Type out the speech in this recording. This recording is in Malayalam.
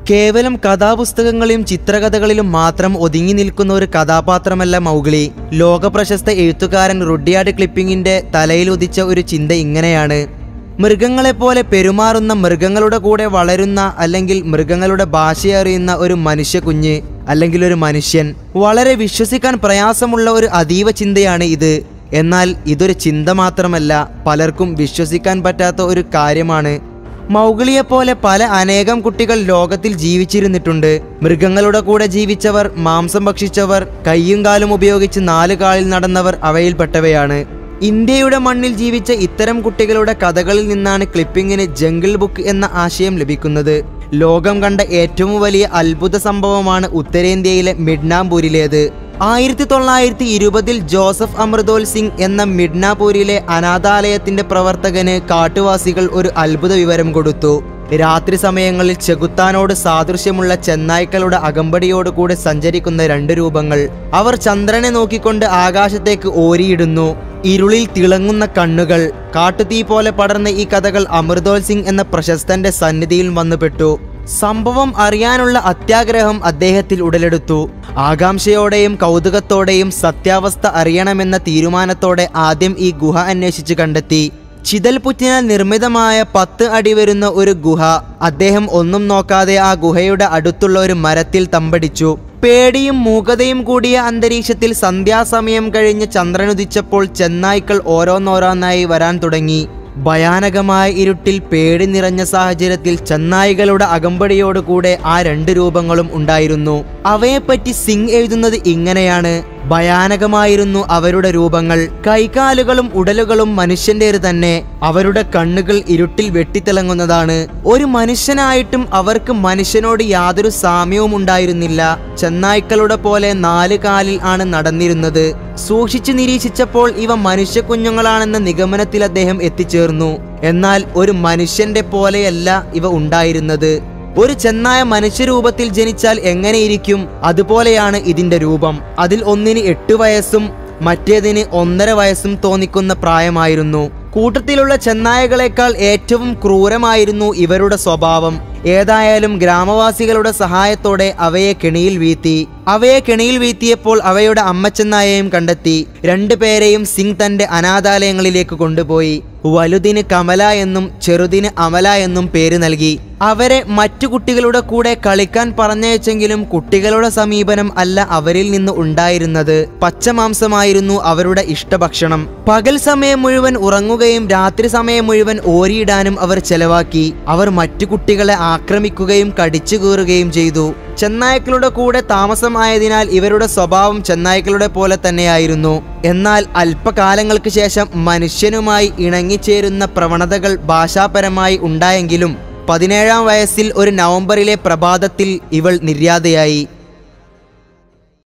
കേവലം കഥാപുസ്തകങ്ങളിലും ചിത്രകഥകളിലും മാത്രം ഒതുങ്ങി നിൽക്കുന്ന ഒരു കഥാപാത്രമല്ല മൗഗ്ലി ലോകപ്രശസ്ത എഴുത്തുകാരൻ റുഡിയാർഡ് ക്ലിപ്പിങ്ങിന്റെ തലയിൽ ഉദിച്ച ഒരു ചിന്ത ഇങ്ങനെയാണ് മൃഗങ്ങളെപ്പോലെ പെരുമാറുന്ന മൃഗങ്ങളുടെ കൂടെ വളരുന്ന അല്ലെങ്കിൽ മൃഗങ്ങളുടെ ഭാഷയറിയുന്ന ഒരു മനുഷ്യ കുഞ്ഞ് അല്ലെങ്കിൽ ഒരു മനുഷ്യൻ വളരെ വിശ്വസിക്കാൻ പ്രയാസമുള്ള ഒരു അതീവ ചിന്തയാണ് ഇത് എന്നാൽ ഇതൊരു ചിന്ത മാത്രമല്ല പലർക്കും വിശ്വസിക്കാൻ പറ്റാത്ത ഒരു കാര്യമാണ് മൗഗ്ലിയെപ്പോലെ പല അനേകം കുട്ടികൾ ലോകത്തിൽ ജീവിച്ചിരുന്നിട്ടുണ്ട് മൃഗങ്ങളുടെ കൂടെ ജീവിച്ചവർ മാംസം ഭക്ഷിച്ചവർ കയ്യും കാലും ഉപയോഗിച്ച് നാല് കാലിൽ നടന്നവർ അവയിൽപ്പെട്ടവയാണ് ഇന്ത്യയുടെ മണ്ണിൽ ജീവിച്ച ഇത്തരം കുട്ടികളുടെ കഥകളിൽ നിന്നാണ് ക്ലിപ്പിങ്ങിന് ജംഗിൾ ബുക്ക് എന്ന ആശയം ലഭിക്കുന്നത് ലോകം കണ്ട ഏറ്റവും വലിയ അത്ഭുത സംഭവമാണ് ഉത്തരേന്ത്യയിലെ മിഡ്നാപൂരിലേത് ആയിരത്തി തൊള്ളായിരത്തി ഇരുപതിൽ ജോസഫ് അമൃതോൽ സിംഗ് എന്ന മിഡ്നാപൂരിലെ അനാഥാലയത്തിന്റെ പ്രവർത്തകന് കാട്ടുവാസികൾ ഒരു അത്ഭുത വിവരം കൊടുത്തു രാത്രി സമയങ്ങളിൽ ചെകുത്താനോട് സാദൃശ്യമുള്ള ചെന്നായ്ക്കളുടെ അകമ്പടിയോടുകൂടെ സഞ്ചരിക്കുന്ന രണ്ട് രൂപങ്ങൾ അവർ ചന്ദ്രനെ നോക്കിക്കൊണ്ട് ആകാശത്തേക്ക് ഓരിയിടുന്നു ഇരുളിൽ തിളങ്ങുന്ന കണ്ണുകൾ കാട്ടുതീ പോലെ പടർന്ന ഈ കഥകൾ അമൃതോൽ സിംഗ് എന്ന പ്രശസ്തന്റെ സന്നിധിയിൽ വന്നുപെട്ടു സംഭവം അറിയാനുള്ള അത്യാഗ്രഹം അദ്ദേഹത്തിൽ ഉടലെടുത്തു ആകാംക്ഷയോടെയും കൗതുകത്തോടെയും സത്യാവസ്ഥ അറിയണമെന്ന തീരുമാനത്തോടെ ആദ്യം ഈ ഗുഹ അന്വേഷിച്ച് കണ്ടെത്തി ചിതൽപുറ്റിനാൽ നിർമ്മിതമായ പത്ത് അടി വരുന്ന ഒരു ഗുഹ അദ്ദേഹം ഒന്നും നോക്കാതെ ആ ഗുഹയുടെ അടുത്തുള്ള ഒരു മരത്തിൽ തമ്പടിച്ചു പേടിയും മൂകതയും കൂടിയ അന്തരീക്ഷത്തിൽ സന്ധ്യാസമയം കഴിഞ്ഞ് ചന്ദ്രനുദിച്ചപ്പോൾ ചെന്നായ്ക്കൾ ഓരോന്നോരോന്നായി വരാൻ തുടങ്ങി ഭയാനകമായ ഇരുട്ടിൽ പേടി നിറഞ്ഞ സാഹചര്യത്തിൽ ചെന്നായികളുടെ അകമ്പടിയോടുകൂടെ ആ രണ്ട് രൂപങ്ങളും ഉണ്ടായിരുന്നു അവയെപ്പറ്റി സിംഗ് എഴുതുന്നത് ഇങ്ങനെയാണ് ഭയാനകമായിരുന്നു അവരുടെ രൂപങ്ങൾ കൈകാലുകളും ഉടലുകളും മനുഷ്യൻ്റേത് തന്നെ അവരുടെ കണ്ണുകൾ ഇരുട്ടിൽ വെട്ടിത്തിളങ്ങുന്നതാണ് ഒരു മനുഷ്യനായിട്ടും അവർക്ക് മനുഷ്യനോട് യാതൊരു സാമ്യവും ഉണ്ടായിരുന്നില്ല ചെന്നായ്ക്കളുടെ പോലെ നാല് കാലിൽ ആണ് നടന്നിരുന്നത് സൂക്ഷിച്ചു നിരീക്ഷിച്ചപ്പോൾ ഇവ മനുഷ്യ കുഞ്ഞുങ്ങളാണെന്ന നിഗമനത്തിൽ അദ്ദേഹം എത്തിച്ചേർന്നു എന്നാൽ ഒരു മനുഷ്യന്റെ പോലെയല്ല ഇവ ഉണ്ടായിരുന്നത് ഒരു ചെന്നായ മനുഷ്യരൂപത്തിൽ ജനിച്ചാൽ എങ്ങനെയിരിക്കും അതുപോലെയാണ് ഇതിന്റെ രൂപം അതിൽ ഒന്നിന് എട്ട് വയസ്സും മറ്റേതിന് ഒന്നര വയസ്സും തോന്നിക്കുന്ന പ്രായമായിരുന്നു കൂട്ടത്തിലുള്ള ചെന്നായകളെക്കാൾ ഏറ്റവും ക്രൂരമായിരുന്നു ഇവരുടെ സ്വഭാവം ഏതായാലും ഗ്രാമവാസികളുടെ സഹായത്തോടെ അവയെ കെണിയിൽ വീഴ്ത്തി അവയെ കെണിയിൽ വീഴ്ത്തിയപ്പോൾ അവയുടെ അമ്മച്ചെന്നായയും കണ്ടെത്തി രണ്ടുപേരെയും സിംഗ് തന്റെ അനാഥാലയങ്ങളിലേക്ക് കൊണ്ടുപോയി വലുതിന് കമല എന്നും ചെറുതിന് അമല എന്നും പേര് നൽകി അവരെ മറ്റു കുട്ടികളുടെ കൂടെ കളിക്കാൻ പറഞ്ഞയച്ചെങ്കിലും കുട്ടികളുടെ സമീപനം അല്ല അവരിൽ നിന്ന് ഉണ്ടായിരുന്നത് പച്ചമാംസമായിരുന്നു അവരുടെ ഇഷ്ടഭക്ഷണം പകൽ സമയം മുഴുവൻ ഉറങ്ങുകയും രാത്രി സമയം മുഴുവൻ ഓരിയിടാനും അവർ ചെലവാക്കി അവർ മറ്റു കുട്ടികളെ ആക്രമിക്കുകയും കടിച്ചു കീറുകയും ചെയ്തു ചെന്നായ്ക്കളുടെ കൂടെ താമസമായതിനാൽ ഇവരുടെ സ്വഭാവം ചെന്നായ്ക്കളുടെ പോലെ തന്നെയായിരുന്നു എന്നാൽ അല്പകാലങ്ങൾക്ക് ശേഷം മനുഷ്യനുമായി ഇണങ്ങിച്ചേരുന്ന പ്രവണതകൾ ഭാഷാപരമായി ഉണ്ടായെങ്കിലും പതിനേഴാം വയസ്സിൽ ഒരു നവംബറിലെ പ്രഭാതത്തിൽ ഇവൾ നിര്യാതയായി